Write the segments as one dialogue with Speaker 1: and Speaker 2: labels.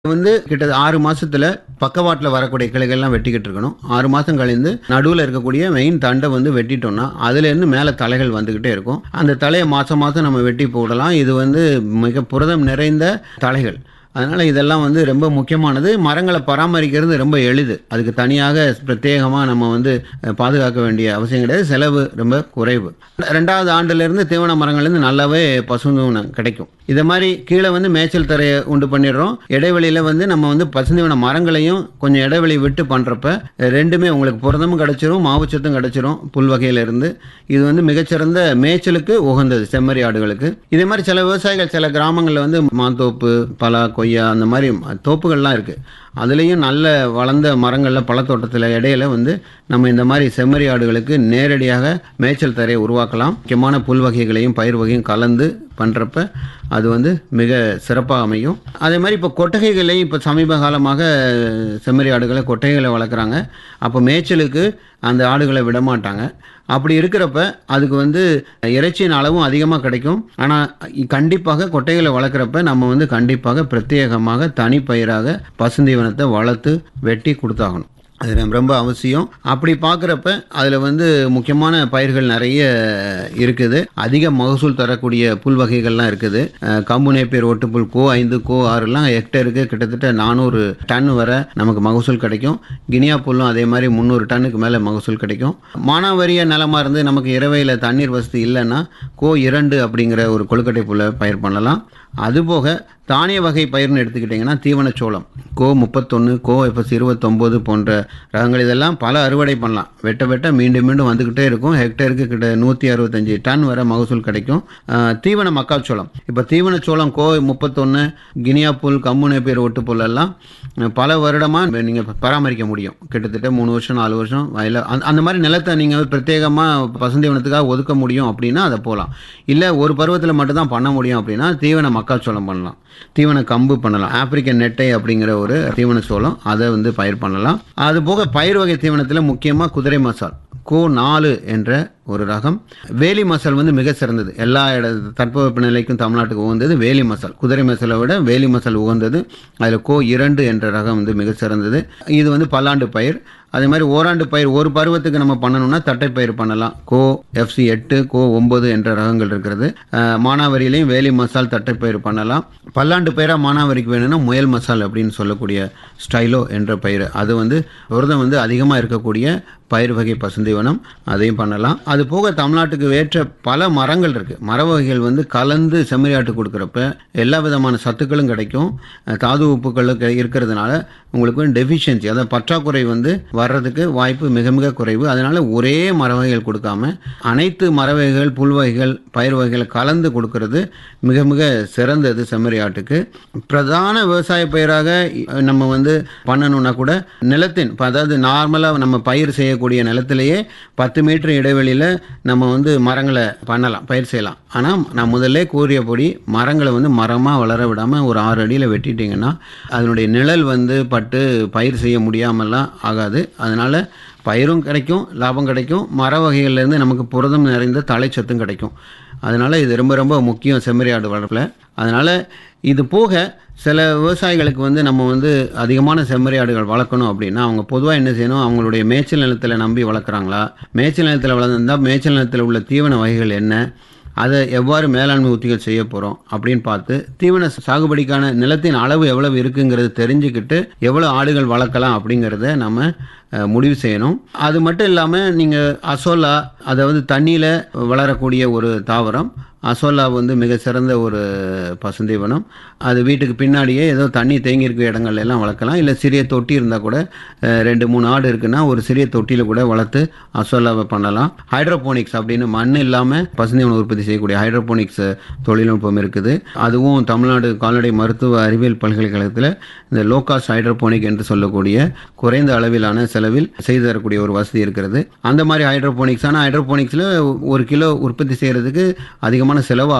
Speaker 1: வந்து கிட்ட ஆறு மாசத்துல பக்கவாட்டில் வரக்கூடிய கிளைகள்லாம் வெட்டிக்கிட்டு இருக்கணும் ஆறு மாதம் கழிந்து நடுவில் இருக்கக்கூடிய மெயின் தண்டை வந்து வெட்டிட்டோம்னா அதுலேருந்து மேலே தலைகள் வந்துக்கிட்டே இருக்கும் அந்த தலையை மாதம் மாதம் நம்ம வெட்டி போடலாம் இது வந்து மிக புரதம் நிறைந்த தலைகள் அதனால் இதெல்லாம் வந்து ரொம்ப முக்கியமானது மரங்களை பராமரிக்கிறது ரொம்ப எளிது அதுக்கு தனியாக பிரத்யேகமாக நம்ம வந்து அஹ், பாதுகாக்க வேண்டிய அவசியம் கிடையாது செலவு ரொம்ப குறைவு ரெண்டாவது ஆண்டுலேருந்து தீவன மரங்கள்லேருந்து நல்லாவே பசுந்தீவனம் கிடைக்கும் இதை மாதிரி கீழே வந்து மேய்ச்சல் தரையை உண்டு பண்ணிடுறோம் இடைவெளியில் வந்து நம்ம வந்து பசுந்தீவன மரங்களையும் கொஞ்சம் இடைவெளி விட்டு பண்ணுறப்ப ரெண்டுமே உங்களுக்கு புரதமும் கிடச்சிரும் மாவுச்சத்தும் கிடச்சிரும் புல் வகையில இருந்து இது வந்து மிகச்சிறந்த மேய்ச்சலுக்கு உகந்தது செம்மறி ஆடுகளுக்கு இதே மாதிரி சில விவசாயிகள் சில கிராமங்களில் வந்து மாந்தோப்பு பலா கொய்யா அந்த மாதிரி தோப்புகள்லாம் இருக்குது அதுலேயும் நல்ல வளர்ந்த மரங்களில் பழத்தோட்டத்தில் இடையில வந்து நம்ம இந்த மாதிரி செம்மறி ஆடுகளுக்கு நேரடியாக மேய்ச்சல் தரையை உருவாக்கலாம் முக்கியமான புல் வகைகளையும் பயிர் வகையும் கலந்து பண்ணுறப்ப அது வந்து மிக சிறப்பாக அமையும் அதே மாதிரி இப்போ கொட்டகைகளையும் இப்போ சமீப காலமாக செம்மறி ஆடுகளை கொட்டகைகளை வளர்க்குறாங்க அப்போ மேய்ச்சலுக்கு அந்த ஆடுகளை விட மாட்டாங்க அப்படி இருக்கிறப்ப அதுக்கு வந்து இறைச்சியின் அளவும் அதிகமாக கிடைக்கும் ஆனால் கண்டிப்பாக கொட்டைகளை வளர்க்குறப்ப நம்ம வந்து கண்டிப்பாக பிரத்யேகமாக தனிப்பயிராக பசுந்தீவனத்தை வளர்த்து வெட்டி கொடுத்தாகணும் அது ரொம்ப- ரொம்ப அவசியம் அப்படி பார்க்குறப்ப அதில் வந்து முக்கியமான பயிர்கள் நிறைய இருக்குது அதிக மகசூல் தரக்கூடிய புல் வகைகள்லாம் இருக்குது அஹ், கம்பு நேப்பியர் ஒட்டுப்புல் கோ ஐந்து கோ ஆறுலாம் ஹெக்டேருக்கு கிட்டத்தட்ட நானூறு டன் வரை நமக்கு மகசூல் கிடைக்கும் கினியா புல்லும் அதே மாதிரி முந்நூறு டன்னுக்கு மேலே மகசூல் கிடைக்கும் மானாவரிய நிலமா இருந்து நமக்கு இரவையில் தண்ணீர் வசதி இல்லைன்னா கோ இரண்டு அப்படிங்கிற ஒரு கொழுக்கட்டை புல்லை பயிர் பண்ணலாம் அதுபோக தானிய வகை பயிர்னு எடுத்துக்கிட்டிங்கன்னா தீவனச்சோளம் கோ முப்பத்தொன்று கோ எஃப்எஸ் இருபத்தொம்போது போன்ற ரகங்கள் இதெல்லாம் பல அறுவடை பண்ணலாம் வெட்ட வெட்ட மீண்டும் மீண்டும் வந்துக்கிட்டே இருக்கும் ஹெக்டேருக்கு கிட்ட நூற்றி அறுபத்தஞ்சு டன் வரை மகசூல் கிடைக்கும் ஆஹ், தீவன மக்காச்சோளம் இப்போ தீவனச்சோளம் கோ முப்பத்தொன்று கினியா புல் கம்முனை பேர் ஒட்டு புல் எல்லாம் அஹ், பல வருடமாக நீங்கள் பராமரிக்க முடியும் கிட்டத்தட்ட மூணு வருஷம் நாலு வருஷம் வயல அந்த அந்த மாதிரி நிலத்தை நீங்கள் பிரத்யேகமாக பசுந்தீவனத்துக்காக ஒதுக்க முடியும் அப்படின்னா அதை போகலாம் இல்லை ஒரு பருவத்தில் மட்டும்தான் பண்ண முடியும் அப்படின்னா தீவன மக்காச்சோளம் பண்ணலாம் தீவன கம்பு பண்ணலாம் ஆப்பிரிக்கன் நெட்டை அப்படிங்கிற ஒரு தீவன சோளம் அதை வந்து பயிர் பண்ணலாம் அது போக பயிர் வகை தீவனத்தில் முக்கியமாக குதிரை மசால் கோ நாலு என்ற ஒரு ரகம் வேலி மசால் வந்து மிக சிறந்தது எல்லா இட தட்பவெப்ப நிலைக்கும் தமிழ்நாட்டுக்கு உகந்தது வேலி மசால் குதிரை மசாலை விட வேலி மசால் உகந்தது அதில் கோ இரண்டு என்ற ரகம் வந்து மிக சிறந்தது இது வந்து பல்லாண்டு பயிர் அதே மாதிரி ஓராண்டு பயிர் ஒரு பருவத்துக்கு நம்ம பண்ணணும்னா தட்டை பயிர் பண்ணலாம் கோ எஃப்சி எட்டு கோ ஒம்பது என்ற ரகங்கள் இருக்கிறது அஹ், மானாவரியிலையும் வேலி மசால் தட்டை பயிர் பண்ணலாம் பல்லாண்டு பயிராக மானாவரிக்கு வேணும்னா முயல் மசால் அப்படின்னு சொல்லக்கூடிய ஸ்டைலோ என்ற பயிர் அது வந்து புரதம் வந்து அதிகமாக இருக்கக்கூடிய பயிர் வகை பசுந்தீவனம் அதையும் பண்ணலாம் அது போக தமிழ்நாட்டுக்கு ஏற்ற பல மரங்கள் இருக்குது மர வகைகள் வந்து கலந்து செம்மறியாட்டு கொடுக்குறப்ப எல்லா விதமான சத்துக்களும் கிடைக்கும் அஹ், தாது உப்புக்கள் கி- இருக்கிறதுனால உங்களுக்கு டெஃபிஷியன்சி அதாவது பற்றாக்குறை வந்து வர்றதுக்கு வாய்ப்பு மிக மிக குறைவு அதனால ஒரே மர வகைகள் கொடுக்காம அனைத்து மர வகைகள் புல் வகைகள் பயிர் வகைகளை கலந்து கொடுக்கறது மிக மிக சிறந்தது செம்மறி ஆட்டுக்கு பிரதான விவசாய பயிராக அஹ், நம்ம வந்து பண்ணணும்னா கூட நிலத்தின் இப்ப அதாவது நார்மலாக நம்ம பயிர் செய்யக்கூடிய நிலத்திலேயே பத்து மீட்டர் இடைவெளியில் நம்ம வந்து மரங்களை பண்ணலாம் பயிர் செய்யலாம் ஆனால் நான் முதல்ல கூறியபடி மரங்களை வந்து மரமாக வளர விடாமல் ஒரு ஆறு அடியில் வெட்டிட்டிங்கன்னா அதனுடைய நிழல் வந்து பட்டு பயிர் செய்ய முடியாமலாம் ஆகாது அதனால் பயிரும் கிடைக்கும் லாபம் கிடைக்கும் மர வகைகள்லேருந்து நமக்கு புரதம் நிறைந்த தலைச்சத்தும் கிடைக்கும் அதனால் இது ரொம்ப ரொம்ப முக்கியம் செம்மறி ஆடு வளர்ப்பில் அதனால் இது போக சில விவசாயிகளுக்கு வந்து நம்ம வந்து அதிகமான செம்மறி ஆடுகள் வளர்க்கணும் அப்படின்னா அவங்க பொதுவாக என்ன செய்யணும் அவங்களுடைய மேய்ச்சல் நிலத்தில் நம்பி வளர்க்குறாங்களா மேய்ச்சல் நிலத்தில் வளர்ந்துருந்தால் மேய்ச்சல் நிலத்தில் உள்ள தீவன வகைகள் என்ன அதை எவ்வாறு மேலாண்மை உத்திகள் செய்ய போகிறோம் அப்படின்னு பார்த்து தீவன சாகுபடிக்கான நிலத்தின் அளவு எவ்வளவு இருக்குங்கிறது தெரிஞ்சுக்கிட்டு எவ்வளோ ஆடுகள் வளர்க்கலாம் அப்படிங்கிறத நம்ம அஹ், முடிவு செய்யணும் அது மட்டும் இல்லாமல் நீங்கள் அசோலா அதாவது தண்ணியில் வளரக்கூடிய ஒரு தாவரம் அசோலா வந்து மிக சிறந்த ஒரு பசுந்தீவனம் அது வீட்டுக்கு பின்னாடியே ஏதோ தண்ணி தேங்கி இருக்கிற இடங்கள்ல எல்லாம் வளர்க்கலாம் இல்லை சிறிய தொட்டி இருந்தால் கூட அஹ், ரெண்டு மூணு ஆடு இருக்குன்னா ஒரு சிறிய தொட்டியில் கூட வளர்த்து அசோலாவை பண்ணலாம் ஹைட்ரோபோனிக்ஸ் அப்படின்னு மண் இல்லாமல் பசுந்தீவனம் உற்பத்தி செய்யக்கூடிய ஹைட்ரோபோனிக்ஸ் தொழில்நுட்பம் இருக்குது அதுவும் தமிழ்நாடு கால்நடை மருத்துவ அறிவியல் பல்கலைக்கழகத்தில் இந்த லோகாஸ் ஹைட்ரோபோனிக் என்று சொல்லக்கூடிய குறைந்த அளவிலான செலவில் செய்து தரக்கூடிய ஒரு வசதி இருக்கிறது அந்த மாதிரி ஹைட்ரோபோனிக்ஸ் ஆனால் ஹைட்ரோபோனிக்ஸில் ஒரு கிலோ உற்பத்தி செய்கிறதுக்கு அதிகமான செலவாகும்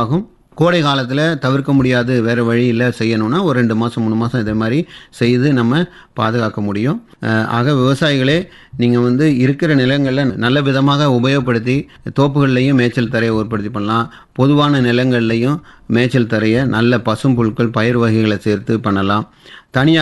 Speaker 1: கோடை காலத்தில் தவிர்க்க முடியாது வேறு வழி இல்லை செய்யணும்னா ஒரு ரெண்டு மாதம் மூணு மாதம் இதே மாதிரி செய்து நம்ம பாதுகாக்க முடியும் அஹ் ஆக விவசாயிகளே நீங்கள் வந்து இருக்கிற நிலங்களில் நல்ல விதமாக உபயோகப்படுத்தி தோப்புகள்லையும் மேய்ச்சல் தரையை ஏற்படுத்தி பண்ணலாம் பொதுவான நிலங்கள்லையும் மேய்ச்சல் தரையை நல்ல பசும்புல்கள் பயிர் வகைகளை சேர்த்து பண்ணலாம் தனியாக